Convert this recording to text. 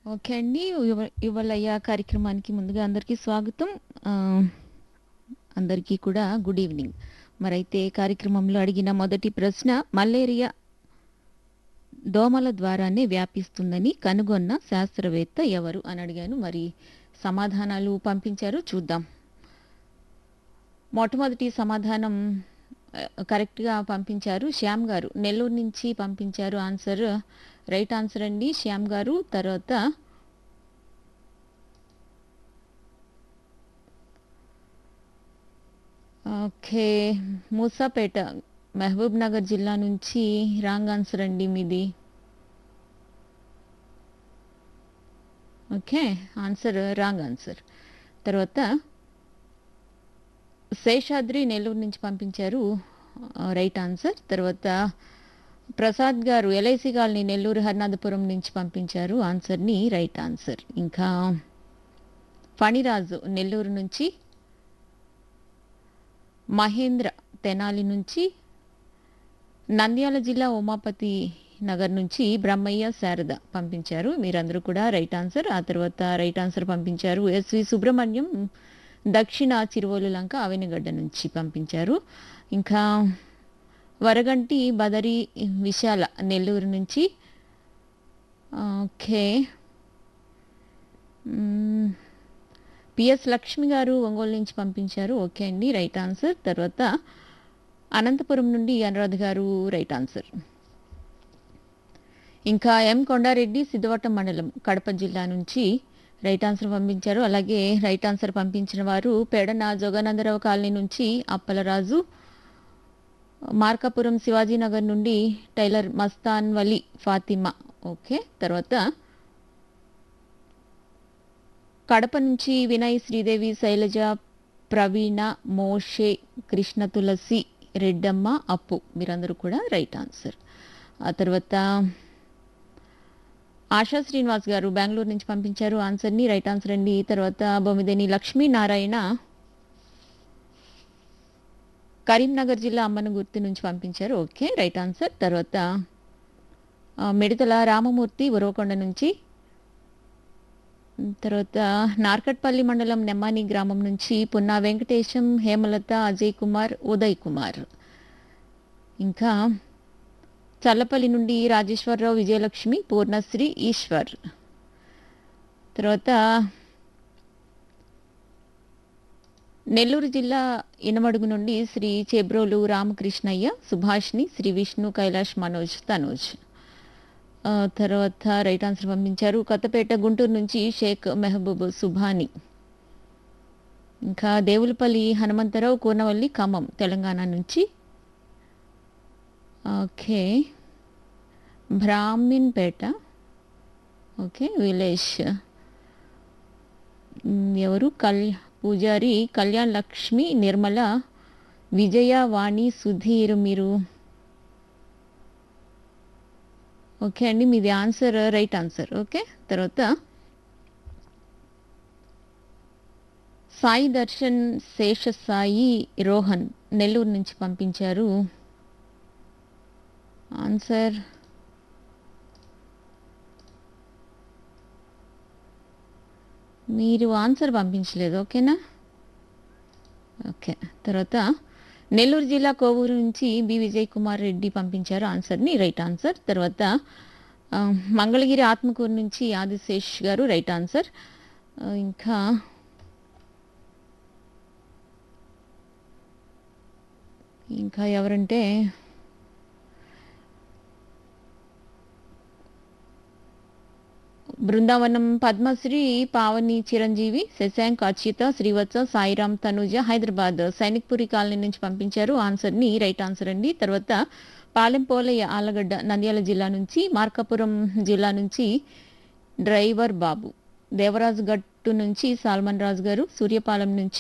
Okay అండి. ఇవ ఇవాళ కార్యక్రమానికి ముందుగా అందరికీ స్వాగతం. ఆహ్, అందరికీ కూడా గుడ్ ఈవెనింగ్. మరైతే కార్యక్రమంలో అడిగిన మొదటి ప్రశ్న మలేరియా దోమల ద్వారానే వ్యాపిస్తుందని కనుగొన్న శాస్త్రవేత్త ఎవరు అని అడిగాను. మరి సమాధానాలు పంపించారు చూద్దాం. మొట్టమొదటి సమాధానం ఆహ్, కరెక్ట్‌గా పంపించారు శ్యామ్ గారు. నెల్లూరు నుంచి పంపించారు ఆన్సర్. రైట్ ఆన్సర్ అండి శ్యామ్ గారు. తర్వాత ఓకే. మూసాపేట మహబూబ్ నగర్ జిల్లా నుంచి రాంగ్ ఆన్సర్ అండి మీది. ఓకే. Answer wrong answer. తర్వాత శేషాద్రి నెల్లూరు నుంచి పంపించారు. ఆహ్, రైట్ ఆన్సర్. తర్వాత ప్రసాద్ గారు ఎల్ఐసి కాలనీ నెల్లూరు హరినాథపురం నుంచి పంపించారు ఆన్సర్‌ని రైట్ ఆన్సర్. ఇంకా ఫణిరాజు నెల్లూరు నుంచి మహేంద్ర తెనాలి నుంచి నంద్యాల జిల్లా ఉమాపతి నగర్ నుంచి బ్రహ్మయ్య, శారద పంపించారు. మీరందరూ కూడా రైట్ ఆన్సర్. ఆ తర్వాత రైట్ ఆన్సర్ పంపించారు ఎస్వి సుబ్రహ్మణ్యం దక్షిణ చిరువోలు లంక ఆవినగడ్డ నుంచి పంపించారు. ఇంకా వరగంటి బదరి విశాల నెల్లూరు నుంచి ఓకే. హ్మ్. పిఎస్ లక్ష్మి గారు ఒంగోలు నుంచి పంపించారు. ఓకే అండి. Right answer. తర్వాత అనంతపురం నుండి అనురాధ గారు రైట్ ఆన్సర్. ఇంకా ఎం కొండారెడ్డి సిద్ధవటం మండలం కడప జిల్లా నుంచి రైట్ ఆన్సర్ పంపించారు. అలాగే రైట్ ఆన్సర్ పంపించిన వారు పెడన జోగానందరావు కాలనీ నుంచి అప్పలరాజు, మార్కాపురం శివాజీనగర్ నుండి టైలర్ మస్తాన్ వలి ఫాతిమా. ఓకే. తర్వాత కడప నుంచి వినయ్, శ్రీదేవి, శైలజ, ప్రవీణ, మోషే, కృష్ణ తులసి, రెడ్డమ్మ, అప్పు మీరందరూ కూడా రైట్ ఆన్సర్. ఆ తర్వాత ఆశా శ్రీనివాస్ గారు బెంగుళూరు నుంచి పంపించారు ఆన్సర్‌ని రైట్ ఆన్సర్ అండి. తర్వాత బొమ్మిదేని లక్ష్మీనారాయణ కరీంనగర్ జిల్లా అమ్మనగుర్తి నుంచి పంపించారు. ఓకే. Right answer. తర్వాత ఆహ్, మిడతల రామమూర్తి ఉరవకొండ నుంచి తర్వాత నార్కట్పల్లి మండలం నెమ్మాని గ్రామం నుంచి పున్నా వెంకటేశం, హేమలత, అజయ్ కుమార్, ఉదయ్ కుమార్. ఇంకా చల్లపల్లి నుండి రాజేశ్వరరావు, విజయలక్ష్మి, పూర్ణశ్రీ, ఈశ్వర్. తర్వాత నెల్లూరు జిల్లా ఇనమడుగు నుండి శ్రీ చేబ్రోలు రామకృష్ణయ్య, సుభాషిణి, శ్రీ విష్ణు, కైలాష్, మనోజ్, తనోజ్. ఆహ్, తర్వాత రైట్ ఆన్సర్ పంపించారు కొత్తపేట గుంటూరు నుంచి షేక్ మెహబూబ్ సుభాని. ఇంకా దేవులపల్లి హనుమంతరావు, కూనవల్లి, ఖమ్మం తెలంగాణ నుంచి ఓకే. బ్రాహ్మిన్పేట ఓకే. విలేజ్ హ్మ్. ఎవరు కల్ పూజారి కళ్యాణ్ లక్ష్మి, నిర్మల, విజయ, వాణి, సుధీర్ మీరు ఓకే అండి. మీది ఆన్సర్ రైట్ ఆన్సర్. ఓకే. తర్వాత సాయి దర్శన్, శేషసాయి, రోహన్ నెల్లూరు నుంచి పంపించారు. ఆన్సర్ మీరు ఆన్సర్ పంపించలేదు. ఓకేనా? ఓకే. తర్వాత నెల్లూరు జిల్లా కోవూరు నుంచి బి. విజయ్ కుమార్ రెడ్డి పంపించారు ఆన్సర్‌ని రైట్ ఆన్సర్. తర్వాత ఆహ్, మంగళగిరి ఆత్మకూరు నుంచి ఆదిశేష్ గారు రైట్ ఆన్సర్. ఆహ్, ఇంకా ఇంకా ఎవరంటే బృందావనం పద్మశ్రీ, పావని చిరంజీవి, శశాంక్, అచ్యుత, శ్రీవత్స, సాయిరామ్, తనూజ హైదరాబాద్ సైనిక్పురి కాలనీ నుంచి పంపించారు ఆన్సర్‌ని రైట్ ఆన్సర్ అండి. తర్వాత పాలెం పోలయ్య ఆళ్లగడ్డ నంద్యాల జిల్లా నుంచి, మార్కాపురం జిల్లా నుంచి డ్రైవర్ బాబు, దేవరాజు గట్టు నుంచి సాల్మన్ రాజు గారు, సూర్యపాలెం నుంచి